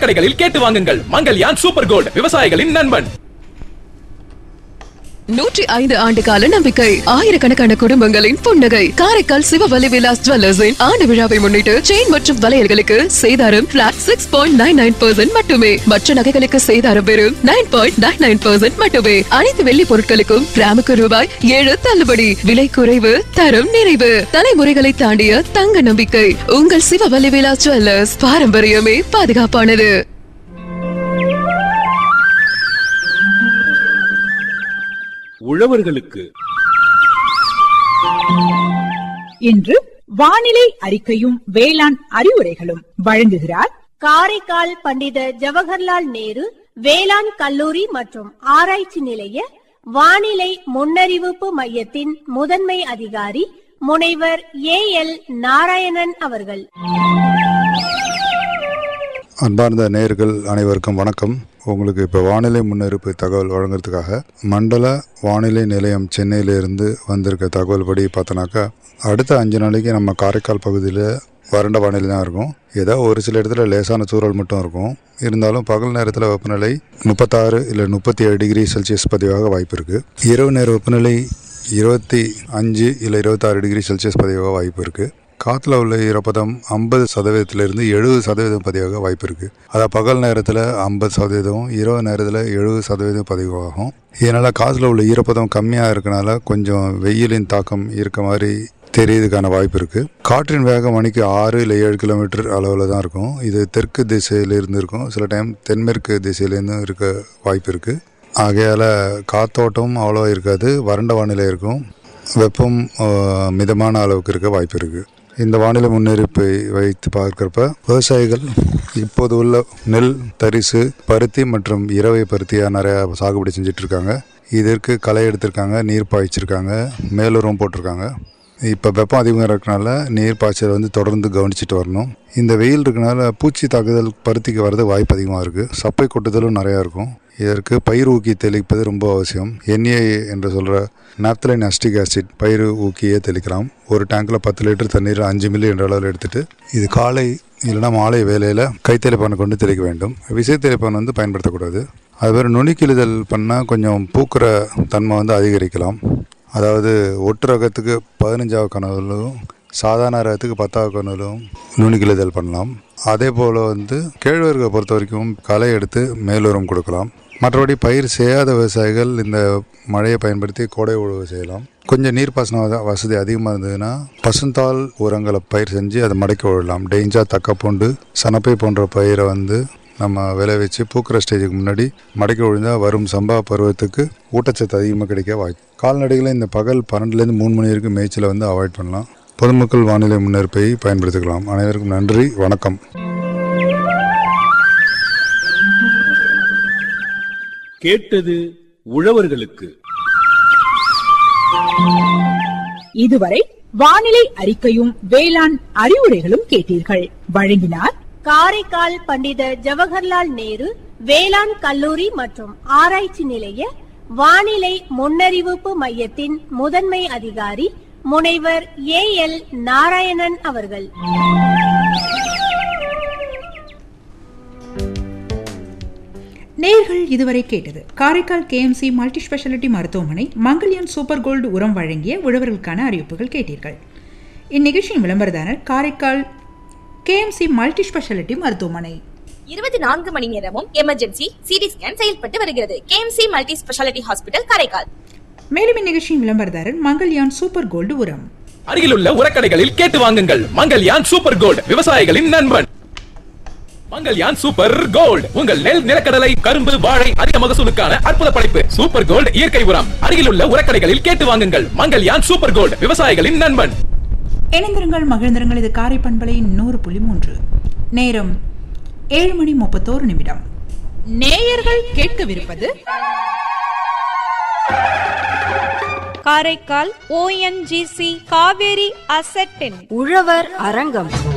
உரக்கடைகளில் கேட்டு வாங்குங்கள் Mangalyaan super gold விவசாயிகளின் நண்பன் நூற்றி ஐந்து ஆண்டு கால நம்பிக்கை ஆயிரக்கணக்கான குடும்பங்களின் புன்னகை காரைக்கால் சிவவலி விலாஸ் ஜுவல்லர்ஸின் ஆண்டு விழாவை முன்னிட்டு செயின் மற்றும் வளையல்களுக்கு சேதாரம் flat six point nine nine percent மட்டுமே மற்ற நகைகளுக்கு சேதாரம் வெறும் nine point nine nine percent மட்டுமே அனைத்து வெள்ளி பொருட்களுக்கும் கிராமுக்கு ரூபாய் ஏழு தள்ளுபடி விலை குறைவு தரம் நிறைவு தலைமுறைகளை தாண்டிய தங்க நம்பிக்கை உங்கள் சிவவலி விலாஸ் ஜுவல்லர்ஸ் பாரம்பரியமே பாதுகாப்பானது உழவர்களுக்கு இன்று வானிலை அறிக்கையும் வேளாண் அறிவுரைகளும் வழங்குகிறார் காரைக்கால் பண்டித ஜவஹர்லால் நேரு வேளாண் கல்லூரி மற்றும் ஆராய்ச்சி நிலைய வானிலை முன்னறிவிப்பு மையத்தின் முதன்மை அதிகாரி முனைவர் ஏ எல் நாராயணன் அவர்கள் அன்பார்ந்த நேயர்கள் அனைவருக்கும் வணக்கம் உங்களுக்கு இப்போ வானிலை முன்னறிப்பு தகவல் வழங்குறதுக்காக மண்டல வானிலை நிலையம் சென்னையிலிருந்து வந்திருக்க தகவல் படி பார்த்தோன்னாக்கா அடுத்த அஞ்சு நாளைக்கு நம்ம காரைக்கால் பகுதியில் வறண்ட வானிலை தான் இருக்கும் ஏதோ ஒரு சில இடத்துல லேசான தூறல் மட்டும் இருக்கும் இருந்தாலும் பகல் நேரத்தில் வெப்பநிலை முப்பத்தாறு இல்லை முப்பத்தி ஏழு டிகிரி செல்சியஸ் பதிவாக வாய்ப்பு இருக்குது இரவு நேர வெப்பநிலை இருபத்தி அஞ்சு இல்லை இருபத்தாறு டிகிரி செல்சியஸ் பதிவாக வாய்ப்பு இருக்குது காற்றுல உள்ள ஈரப்பதம் ஐம்பது சதவீதத்திலிருந்து எழுபது சதவீதம் பதிவாக வாய்ப்பு இருக்குது அதாவது பகல் நேரத்தில் ஐம்பது சதவீதம் இரவு நேரத்தில் எழுபது சதவீதம் பதிவாகும் இதனால் காற்றுல உள்ள ஈரப்பதம் கம்மியாக இருக்கனால கொஞ்சம் வெயிலின் தாக்கம் இருக்க மாதிரி தெரியறதுக்கான வாய்ப்பு இருக்குது காற்றின் வேகம் மணிக்கு ஆறு இல்லை ஏழு கிலோமீட்டர் அளவில் தான் இருக்கும் இது தெற்கு திசையிலிருந்து இருக்கும் சில டைம் தென்மேற்கு திசையிலேருந்தும் இருக்க வாய்ப்பு இருக்குது ஆகையால் காத்தோட்டம் அவ்வளோ இருக்காது வறண்ட வானிலை இருக்கும் வெப்பம் ஆஹ், மிதமான அளவுக்கு இருக்க வாய்ப்பு இருக்குது இந்த வானிலை முன்னறிப்பை வைத்து பார்க்குறப்ப விவசாயிகள் இப்போது உள்ள நெல் தரிசு பருத்தி மற்றும் இரவை பருத்தியாக நிறையா சாகுபடி செஞ்சுட்டு இருக்காங்க இதற்கு களை எடுத்திருக்காங்க நீர் பாய்ச்சிருக்காங்க மேலுரம் போட்டிருக்காங்க இப்போ வெப்பம் அதிகமாக இருக்கனால நீர் பாய்ச்சல் வந்து தொடர்ந்து கவனிச்சிட்டு வரணும் இந்த வெயில் இருக்கனால பூச்சி தாக்குதல் பருத்திக்கு வர்றது வாய்ப்பு அதிகமாக இருக்குது சப்பை கொட்டுதலும் நிறையா இருக்கும் இதற்கு பயிர் ஊக்கி தெளிப்பது ரொம்ப அவசியம் என்ஏ என்று சொல்கிற நாப்தலைன் அஸ்டிக் ஆசிட் பயிர் ஊக்கியே தெளிக்கலாம் ஒரு டேங்கில் பத்து லிட்டர் தண்ணீர் அஞ்சு மில்லி என்ற அளவில் எடுத்துட்டு இது காலை இல்லைன்னா மாலை வேலையில் கைத்தெளிப்பானை கொண்டு தெளிக்க வேண்டும் விசை தெளிப்பான் வந்து பயன்படுத்தக்கூடாது அதுமாதிரி நுனிக்கிழுதல் பண்ணால் கொஞ்சம் பூக்கிற தன்மை வந்து அதிகரிக்கலாம் அதாவது ஒட்டு ரகத்துக்கு பதினஞ்சாவது கனவுலும் சாதாரண ரகத்துக்கு பத்தாவது கனவுலும் நுனிக்கிழுதல் பண்ணலாம் அதே போல் வந்து கேழ்வரகை பொறுத்த வரைக்கும் களை எடுத்து மேலுரம் கொடுக்கலாம் மற்றபடி பயிர் செய்யாத விவசாயிகள் இந்த மழையை பயன்படுத்தி கோடை உழவு செய்யலாம் கொஞ்சம் நீர்ப்பாசன வச- வசதி அதிகமாக இருந்ததுன்னா பசுந்தாள் உரங்களை பயிர் செஞ்சு அதை மடக்கி விடலாம் டெய்ஞ்சா தக்கப்பூண்டு சனப்பை போன்ற பயிரை வந்து நம்ம விளைவிச்சு பூக்கிற ஸ்டேஜுக்கு முன்னாடி மடக்கி விழுந்தால் வரும் சம்பா பருவத்துக்கு ஊட்டச்சத்து அதிகமாக கிடைக்க வாய்ப்பு கால்நடைகளை இந்த பகல் பன்னெண்டுலேருந்து மூணு மணி வரைக்கும் மேய்ச்சலை வந்து அவாய்ட் பண்ணலாம் பொதுமக்கள் வானிலை முன்னெடுப்பை பயன்படுத்திக்கலாம் அனைவருக்கும் நன்றி வணக்கம் கேட்டது உழவர்களுக்கு இதுவரை வானிலை அறிக்கையும் வேளாண் அறிவுரைகளும் கேட்டீர்கள் வழங்கினார் காரைக்கால் பண்டித ஜவஹர்லால் நேரு வேளாண் கல்லூரி மற்றும் ஆராய்ச்சி நிலைய வானிலை முன்னறிவிப்பு மையத்தின் முதன்மை அதிகாரி முனைவர் ஏ எல் நாராயணன் அவர்கள் நேர்கள் இதுவரை கேட்டது காரைக்கால் கேஎம்சி மல்டி ஸ்பெஷாலிட்டி மருத்துவமனை மங்கல்யான் சூப்பர் கோல்டு உரம் வழங்கிய உழவர்களுக்கான அறிவிப்புகள் கேட்டீர்கள் இந்நிகழ்ச்சியின் விளம்பரதாரர் காரைக்கால் கேஎம்சி மல்டி ஸ்பெஷாலிட்டி மருத்துவமனை இருபத்தி நான்கு மணி நேரமும் எமர்ஜென்சி சிடி ஸ்கேன் செயல்பட்டு வருகிறது KMC multi speciality hospital Karaikal மேலும் இந்நிகழ்ச்சியின் விளம்பரதாரர் மங்கல்யான் சூப்பர் கோல்டு உரம் அருகிலுள்ள உரக்கடைகளில் கேட்டு வாங்குங்கள் மங்கல்யான் சூப்பர் கோல்ட் விவசாயிகளின் நண்பன் மங்கல்யான் சூப்பர் கோல்ட் உங்கள் நெல் நிலக்கடலை கரும்பு வாழை அதிக மகசூலுக்கான அற்புத படைப்பு சூப்பர் கோல்ட் இயற்கை உரம் அருகிலுள்ள உரக்கடைகளில் கேட்டு வாங்குங்கள் மங்கல்யான் சூப்பர் கோல்ட் விவசாயிகளின் நண்பன் இணைந்திருங்கள் மகிழ்ந்திருங்கள் இது காரை பண்பலை நூறு புள்ளி மூன்று நேரம் ஏழு மணி முப்பத்தோரு நிமிடம் நேயர்கள் கேட்கவிருப்பது காரைக்கால் ஓஎன்ஜிசி காவேரி அசெட்டின் உழவர் அரங்கம்